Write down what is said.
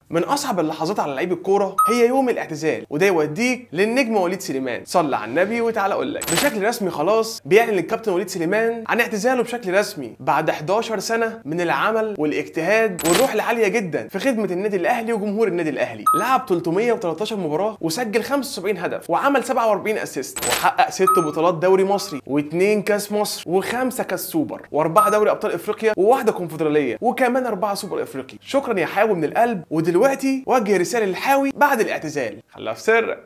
من اصعب اللحظات على لعيب الكوره هي يوم الاعتزال وده يوديك للنجم وليد سليمان صلى على النبي وتعالى اقول لك بشكل رسمي خلاص بيعلن الكابتن وليد سليمان عن اعتزاله بشكل رسمي بعد 11 سنه من العمل والاجتهاد والروح العاليه جدا في خدمه النادي الاهلي وجمهور النادي الاهلي لعب 313 مباراه وسجل 75 هدف وعمل 47 اسيست وحقق 6 بطولات دوري مصري واثنين كاس مصر وخمسه كاس سوبر واربعه دوري ابطال افريقيا وواحده كونفدراليه وكمان اربعه سوبر افريقي شكرا يا حاوي من القلب ودلوقتي وجه رساله للحاوي بعد الاعتزال خليها في سرك